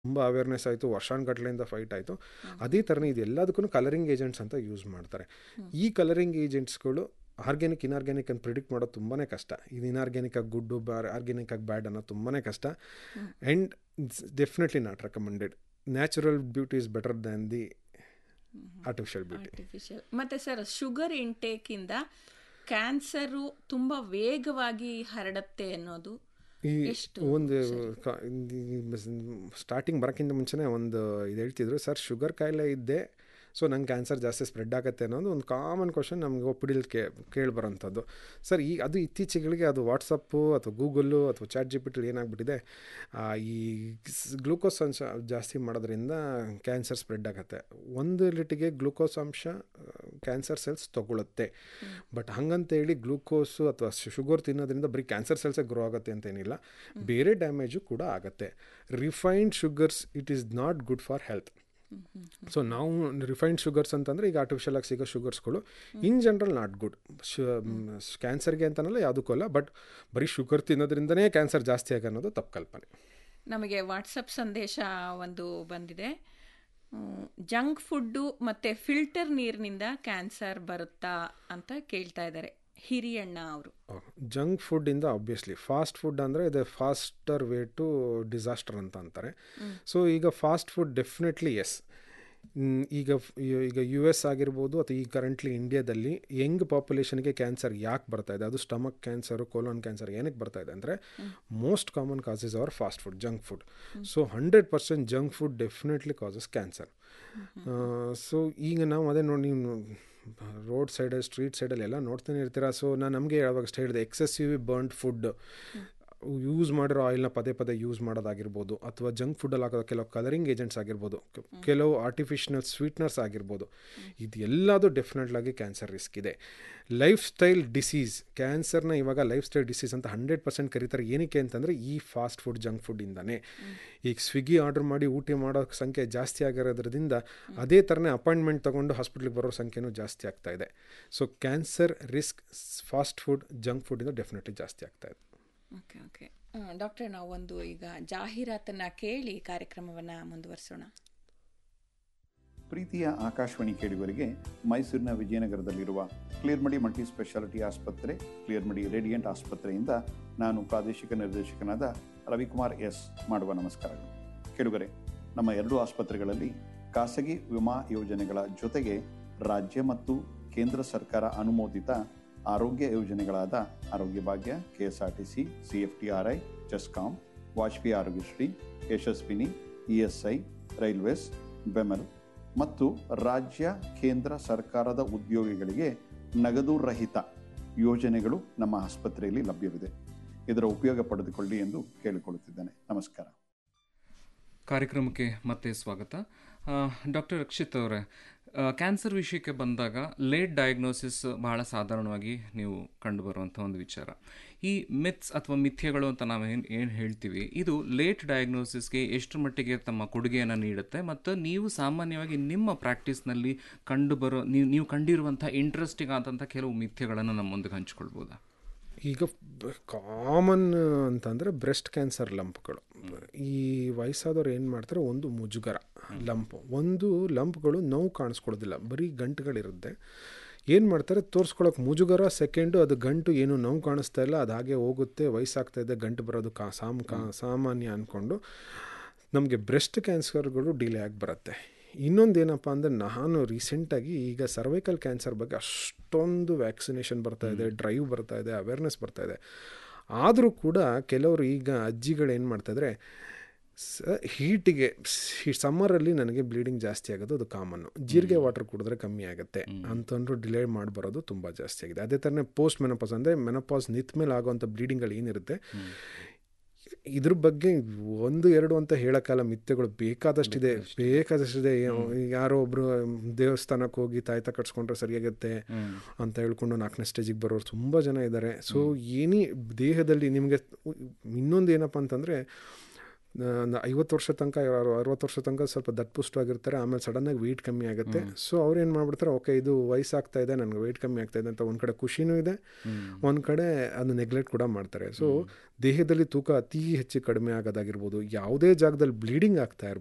ತುಂಬ ಅವೇರ್ನೆಸ್ ಆಯಿತು ವರ್ಷಾನುಗಟ್ಲೆಯಿಂದ ಫೈಟ್ ಆಯಿತು ಅದೇ ಥರನೇ ಇದು ಎಲ್ಲದಕ್ಕೂ ಕಲರಿಂಗ್ ಏಜೆಂಟ್ಸ್ ಅಂತ ಯೂಸ್ ಮಾಡ್ತಾರೆ ಈ ಕಲರಿಂಗ್ ಏಜೆಂಟ್ಸ್ಗಳು ಆರ್ಗ್ಯಾನಿಕ್ ಇನ್ಆರ್ಗ್ಯಾನಿಕ್ ಅಂತ ಪ್ರಿಡಿಕ್ಟ್ ಮಾಡೋದು ತುಂಬಾ ಕಷ್ಟ ಇದು ಇನ್ಆರ್ಗ್ಯಾನಿಕ್ ಆಗಿ ಗುಡ್ಡು ಬ್ಯಾರ್ ಆರ್ಗ್ಯಾನಿಕ್ ಆಗಿ ಬ್ಯಾಡ್ ಅನ್ನೋದು ತುಂಬಾ ಕಷ್ಟ and definitely not recommended natural beauty is better than the artificial beauty artificial ಮತ್ತೆ ಸರ್ ಶುಗರ್ ಇಂಟೇಕಿಂದ ಕ್ಯಾನ್ಸರು ತುಂಬ ವೇಗವಾಗಿ ಹರಡುತ್ತೆ ಅನ್ನೋದು ಈ ಎಷ್ಟು ಒಂದು ಸ್ಟಾರ್ಟಿಂಗ್ ಬರೋಕ್ಕಿಂತ ಮುಂಚೆನೇ ಒಂದು ಇದು ಹೇಳ್ತಿದ್ರು ಸರ್ ಶುಗರ್ ಕಾಯಿಲೆ ಇದ್ದೆ ಸೊ ನಂಗೆ ಕ್ಯಾನ್ಸರ್ ಜಾಸ್ತಿ ಸ್ಪ್ರೆಡ್ ಆಗುತ್ತೆ ಅನ್ನೋದು ಒಂದು ಕಾಮನ್ ಕ್ವಶನ್ ನಮಗೆ ಒಪ್ಪಿಡಿಲ್ ಕೇ ಕೇಳಿ ಬರೋಂಥದ್ದು ಸರ್ ಈ ಅದು ಇತ್ತೀಚೆಗಳಿಗೆ ಅದು ವಾಟ್ಸಪ್ಪು ಅಥವಾ ಗೂಗಲ್ಲು ಅಥವಾ ಚಾಟ್ ಜಿ ಪಿ ಟಿಲಿ ಏನಾಗ್ಬಿಟ್ಟಿದೆ ಆ, ಈ ಗ್ಲೂಕೋಸ್ ಅಂಶ ಜಾಸ್ತಿ ಮಾಡೋದ್ರಿಂದ ಕ್ಯಾನ್ಸರ್ ಸ್ಪ್ರೆಡ್ ಆಗುತ್ತೆ ಒಂದು ಲಿಟಿಗೆ ಗ್ಲೂಕೋಸ್ ಅಂಶ ಕ್ಯಾನ್ಸರ್ ಸೆಲ್ಸ್ ತಗೊಳುತ್ತೆ ಬಟ್ ಹಂಗಂತೇಳಿ ಗ್ಲೂಕೋಸು ಅಥವಾ ಶುಗರ್ ತಿನ್ನೋದ್ರಿಂದ ಬರೀ ಕ್ಯಾನ್ಸರ್ ಸೆಲ್ಸೇ ಗ್ರೋ ಆಗುತ್ತೆ ಅಂತೇನಿಲ್ಲ ಬೇರೆ ಡ್ಯಾಮೇಜು ಕೂಡ ಆಗುತ್ತೆ refined sugars it is not good for health so ನಾವು ರಿಫೈನ್ಡ್ ಶುಗರ್ಸ್ ಅಂತಂದರೆ ಈಗ ಆರ್ಟಿಫಿಷಿಯಲ್ ಆಗಿ ಸಿಗೋ ಶುಗರ್ಸ್ಗಳು ಇನ್ ಜನರಲ್ ನಾಟ್ ಗುಡ್ ಕ್ಯಾನ್ಸರ್ಗೆ ಅಂತನಲ್ಲ ಯಾವುದಕ್ಕೂ ಅಲ್ಲ ಬಟ್ ಬರೀ ಶುಗರ್ ತಿನ್ನೋದ್ರಿಂದನೇ ಕ್ಯಾನ್ಸರ್ ಜಾಸ್ತಿ ಆಗಿ ಅನ್ನೋದು ತಪ್ಪು ಕಲ್ಪನೆ ನಮಗೆ ವಾಟ್ಸಪ್ ಸಂದೇಶ ಒಂದು ಬಂದಿದೆ ಜಂಕ್ ಫುಡ್ಡು ಮತ್ತು ಫಿಲ್ಟರ್ ನೀರಿನಿಂದ ಕ್ಯಾನ್ಸರ್ ಬರುತ್ತಾ ಅಂತ ಕೇಳ್ತಾ ಇದ್ದಾರೆ ಹಿರಿಯಣ್ಣ ಅವರು ಜಂಕ್ ಫುಡ್ಡಿಂದ ಆಬ್ವಿಯಸ್ಲಿ ಫಾಸ್ಟ್ ಫುಡ್ ಅಂದರೆ ಇದು ಫಾಸ್ಟರ್ ವೇ ಟು ಡಿಸಾಸ್ಟರ್ ಅಂತ ಅಂತಾರೆ ಸೊ ಈಗ ಫಾಸ್ಟ್ ಫುಡ್ ಡೆಫಿನೆಟ್ಲಿ ಎಸ್ ಈಗ ಫ್- ಈಗ ಯು ಎಸ್ ಆಗಿರ್ಬೋದು ಅಥವಾ ಈ ಕರೆಂಟ್ಲಿ ಇಂಡಿಯಾದಲ್ಲಿ ಯಂಗ್ ಪಾಪ್ಯುಲೇಷನ್ಗೆ ಕ್ಯಾನ್ಸರ್ ಯಾಕೆ ಬರ್ತಾ ಇದೆ ಅದು ಸ್ಟಮಕ್ ಕ್ಯಾನ್ಸರು ಕೋಲಾನ್ ಕ್ಯಾನ್ಸರ್ ಏನಕ್ಕೆ ಬರ್ತಾ ಇದೆ ಅಂದರೆ most common causes our fast food junk food so hundred percent junk food definitely causes cancer so ಈಗ ನಾವು ಅದೇ ನೋಡಿ ನೀವು ರೋಡ್ ಸೈಡಲ್ಲಿ ಸ್ಟ್ರೀಟ್ ಸೈಡಲ್ಲಿ ಎಲ್ಲ ನೋಡ್ತಾನೆ ಇರ್ತೀರಾ ಸೊ ನಾನು ನಮಗೆ ಯಾವಾಗ ಅಷ್ಟೇ ಹೇಳಿದೆ ಎಕ್ಸೆಸಿವ್ ಬರ್ನ್ಡ್ ಫುಡ್ ಯೂಸ್ ಮಾಡಿರೋ ಆಯಿಲ್ನ ಪದೇ ಪದೇ ಯೂಸ್ ಮಾಡೋದಾಗಿರ್ಬೋದು ಅಥವಾ ಜಂಕ್ ಫುಡ್ಡಲ್ಲಿ ಹಾಕೋದು ಕೆಲವು ಕಲರಿಂಗ್ ಏಜೆಂಟ್ಸ್ ಆಗಿರ್ಬೋದು ಕೆ- ಕೆಲವು ಆರ್ಟಿಫಿಷಿಯಲ್ ಸ್ವೀಟ್ನರ್ಸ್ ಆಗಿರ್ಬೋದು ಇದೆಲ್ಲದು ಡೆಫಿನೆಟ್ಲಾಗಿ ಕ್ಯಾನ್ಸರ್ ರಿಸ್ಕ್ ಇದೆ ಲೈಫ್ ಸ್ಟೈಲ್ ಡಿಸೀಸ್ ಕ್ಯಾನ್ಸರ್ನ ಇವಾಗ ಲೈಫ್ ಸ್ಟೈಲ್ ಡಿಸೀಸ್ ಅಂತ ಹಂಡ್ರೆಡ್ ಪರ್ಸೆಂಟ್ ಕರೀತಾರೆ ಏನಕ್ಕೆ ಅಂತಂದರೆ ಈ ಫಾಸ್ಟ್ ಫುಡ್ ಜಂಕ್ ಫುಡ್ಡಿಂದನೇ ಈಗ ಸ್ವಿಗ್ಗಿ ಆರ್ಡರ್ ಮಾಡಿ ಊಟ ಮಾಡೋ ಸಂಖ್ಯೆ ಜಾಸ್ತಿ ಆಗಿರೋದ್ರಿಂದ ಅದೇ ಥರನೇ ಅಪಾಯಿಂಟ್ಮೆಂಟ್ ತೊಗೊಂಡು ಹಾಸ್ಪಿಟ್ಲಿಗೆ ಬರೋ ಸಂಖ್ಯೆನೂ ಜಾಸ್ತಿ ಆಗ್ತಾ ಇದೆ so cancer risk fast food junk ಫುಡ್ಡಿಂದ ಡೆಫಿನೆಟ್ಲಿ ಜಾಸ್ತಿ ಆಗ್ತಾ ಇದೆ ಓಕೆ ಓಕೆ ಡಾಕ್ಟರ್ ನಾವು ಒಂದು ಈಗ ಜಾಹೀರಾತನ್ನ ಕೇಳಿ ಕಾರ್ಯಕ್ರಮವನ್ನು ಮುಂದುವರಿಸೋಣ ಪ್ರೀತಿಯ ಆಕಾಶವಾಣಿ ಕೇಳುಗರಿಗೆ ಮೈಸೂರಿನ ವಿಜಯನಗರದಲ್ಲಿರುವ ಕ್ಲಿಯರ್ಮಡಿ ಮಲ್ಟಿ ಸ್ಪೆಷಾಲಿಟಿ ಆಸ್ಪತ್ರೆ ಕ್ಲಿಯರ್ಮಡಿ ರೇಡಿಯಂಟ್ ಆಸ್ಪತ್ರೆಯಿಂದ ನಾನು ಪ್ರಾದೇಶಿಕ ನಿರ್ದೇಶಕನಾದ ರವಿಕುಮಾರ್ ಎಸ್ ಮಾಡುವ ನಮಸ್ಕಾರಗಳು ಕೇಳುಗರೆ ನಮ್ಮ ಎರಡೂ ಆಸ್ಪತ್ರೆಗಳಲ್ಲಿ ಖಾಸಗಿ ವಿಮಾ ಯೋಜನೆಗಳ ಜೊತೆಗೆ ರಾಜ್ಯ ಮತ್ತು ಕೇಂದ್ರ ಸರ್ಕಾರ ಅನುಮೋದಿತ ಆರೋಗ್ಯ ಯೋಜನೆಗಳಾದ Arogya Bhagya KSRTC CFTRI CESCOM Vajpayee Arogyashree Yashasvini ESI railways BEML ಮತ್ತು ರಾಜ್ಯ ಕೇಂದ್ರ ಸರ್ಕಾರದ ಉದ್ಯೋಗಿಗಳಿಗೆ ನಗದು ರಹಿತ ಯೋಜನೆಗಳು ನಮ್ಮ ಆಸ್ಪತ್ರೆಯಲ್ಲಿ ಲಭ್ಯವಿದೆ ಇದರ ಉಪಯೋಗ ಪಡೆದುಕೊಳ್ಳಿ ಎಂದು ಕೇಳಿಕೊಳ್ಳುತ್ತಿದ್ದೇನೆ ನಮಸ್ಕಾರ ಕಾರ್ಯಕ್ರಮಕ್ಕೆ ಮತ್ತೆ ಸ್ವಾಗತ ಡಾಕ್ಟರ್ ರಕ್ಷಿತ್ ಅವರೇ ಕ್ಯಾನ್ಸರ್ ವಿಷಯಕ್ಕೆ ಬಂದಾಗ ಲೇಟ್ ಡಯಾಗ್ನೋಸಿಸ್ ಬಹಳ ಸಾಧಾರಣವಾಗಿ ನೀವು ಕಂಡುಬರುವಂಥ ಒಂದು ವಿಚಾರ ಈ ಮಿತ್ಸ್ ಅಥವಾ ಮಿಥ್ಯಗಳು ಅಂತ ನಾವು ಏನು ಏನು ಹೇಳ್ತೀವಿ ಇದು ಲೇಟ್ ಡಯಾಗ್ನೋಸಿಸ್ಗೆ ಎಷ್ಟು ಮಟ್ಟಿಗೆ ತಮ್ಮ ಕೊಡುಗೆಯನ್ನು ನೀಡುತ್ತೆ ಮತ್ತು ನೀವು ಸಾಮಾನ್ಯವಾಗಿ ನಿಮ್ಮ ಪ್ರಾಕ್ಟೀಸ್ನಲ್ಲಿ ಕಂಡುಬರೋ ನೀವು ನೀವು ಕಂಡಿರುವಂಥ ಇಂಟ್ರೆಸ್ಟಿಂಗ್ ಆದಂಥ ಕೆಲವು ಮಿಥ್ಯಗಳನ್ನು ನಮ್ಮ ಮುಂದೆ ಹಂಚ್ಕೊಳ್ಬೋದಾ ಈಗ ಕಾಮನ್ ಅಂತಂದರೆ ಬ್ರೆಸ್ಟ್ ಕ್ಯಾನ್ಸರ್ ಲಂಪ್ಗಳು ಈ ವಯಸ್ಸಾದವ್ರು ಏನು ಮಾಡ್ತಾರೆ ಒಂದು ಮುಜುಗರ ಲಂಪ್ ಒಂದು ಲಂಪ್ಗಳು ನೋವು ಕಾಣಿಸ್ಕೊಳ್ಳೋದಿಲ್ಲ ಬರೀ ಗಂಟುಗಳಿರುತ್ತೆ ಏನು ಮಾಡ್ತಾರೆ ತೋರಿಸ್ಕೊಳಕ್ಕೆ ಮುಜುಗರ ಸೆಕೆಂಡು ಅದು ಗಂಟು ಏನು ನೋವು ಕಾಣಿಸ್ತಾ ಇಲ್ಲ ಅದು ಹಾಗೆ ಹೋಗುತ್ತೆ ವಯಸ್ಸಾಗ್ತಾ ಇದೆ ಗಂಟು ಬರೋದು ಕಾ ಸಾಮ್ ಕಾ ಸಾಮಾನ್ಯ ಅಂದ್ಕೊಂಡು ನಮಗೆ ಬ್ರೆಸ್ಟ್ ಕ್ಯಾನ್ಸರ್ಗಳು ಡಿಲೇ ಆಗಿ ಬರುತ್ತೆ ಇನ್ನೊಂದು ಏನಪ್ಪ ಅಂದರೆ ನಾನು ರೀಸೆಂಟಾಗಿ ಈಗ ಸರ್ವೈಕಲ್ ಕ್ಯಾನ್ಸರ್ ಬಗ್ಗೆ ಅಷ್ಟೊಂದು ವ್ಯಾಕ್ಸಿನೇಷನ್ ಬರ್ತಾ ಇದೆ ಡ್ರೈವ್ ಬರ್ತಾ ಇದೆ ಅವೇರ್ನೆಸ್ ಬರ್ತಾ ಇದೆ ಆದರೂ ಕೂಡ ಕೆಲವರು ಈಗ ಅಜ್ಜಿಗಳು ಏನು ಮಾಡ್ತಾಯಿದ್ರೆ ಸ ಹೀಟಿಗೆ ಸಮ್ಮರಲ್ಲಿ ನನಗೆ ಬ್ಲೀಡಿಂಗ್ ಜಾಸ್ತಿ ಆಗೋದು ಅದು ಕಾಮನ್ನು ಜೀರಿಗೆ ವಾಟರ್ ಕುಡಿದ್ರೆ ಕಮ್ಮಿ ಆಗುತ್ತೆ ಅಂತಂದ್ರು ಡಿಲೇ ಮಾಡಿ ಬರೋದು ತುಂಬ ಜಾಸ್ತಿ ಆಗಿದೆ ಅದೇ ಥರನೇ ಪೋಸ್ಟ್ ಮೆನಪಾಸ್ ಅಂದರೆ ಮೆನಪಾಸ್ ನಿಂತ ಮೇಲೆ ಆಗೋವಂಥ ಬ್ಲೀಡಿಂಗ್ಗಳು ಏನಿರುತ್ತೆ ಇದ್ರ ಬಗ್ಗೆ ಒಂದು ಎರಡು ಅಂತ ಹೇಳೋಕ್ಕಲ್ಲ ಮಿಥ್ಯಗಳು ಬೇಕಾದಷ್ಟಿದೆ ಬೇಕಾದಷ್ಟಿದೆ ಯಾರೋ ಒಬ್ರು ದೇವಸ್ಥಾನಕ್ಕೆ ಹೋಗಿ ತಾಯ್ತ ಕಟ್ಸ್ಕೊಂಡ್ರೆ ಸರಿಯಾಗುತ್ತೆ ಅಂತ ಹೇಳ್ಕೊಂಡು ನಾಲ್ಕನೇ ಸ್ಟೇಜಿಗೆ ಬರೋರು ತುಂಬ ಜನ ಇದ್ದಾರೆ ಸೊ ಏನಿ ದೇಹದಲ್ಲಿ ನಿಮಗೆ ಇನ್ನೊಂದು ಏನಪ್ಪ ಅಂತಂದರೆ ಒಂದು ಐವತ್ತು ವರ್ಷ ತನಕ ಅರು- ಅರವತ್ತು ವರ್ಷ ತನಕ ಸ್ವಲ್ಪ ದಟ್ಪುಷ್ಟವಾಗಿರ್ತಾರೆ ಆಮೇಲೆ ಸಡನ್ನಾಗಿ ವೆಯ್ಟ್ ಕಮ್ಮಿ ಆಗುತ್ತೆ ಸೊ ಅವ್ರು ಏನು ಮಾಡ್ಬಿಡ್ತಾರೆ ಓಕೆ ಇದು ವಯಸ್ಸಾಗ್ತಾ ಇದೆ ನನಗೆ ವೆಯ್ಟ್ ಕಮ್ಮಿ ಆಗ್ತಾ ಇದೆ ಅಂತ ಒಂದು ಕಡೆ ಖುಷಿನೂ ಇದೆ ಒಂದು ಕಡೆ ಅದು ನೆಗ್ಲೆಕ್ಟ್ ಕೂಡ ಮಾಡ್ತಾರೆ ಸೊ ದೇಹದಲ್ಲಿ ತೂಕ ಅತಿ ಹೆಚ್ಚು ಕಡಿಮೆ ಆಗೋದಾಗಿರ್ಬೋದು ಯಾವುದೇ ಜಾಗದಲ್ಲಿ ಬ್ಲೀಡಿಂಗ್ ಆಗ್ತಾ ಇರ್ಬೋದು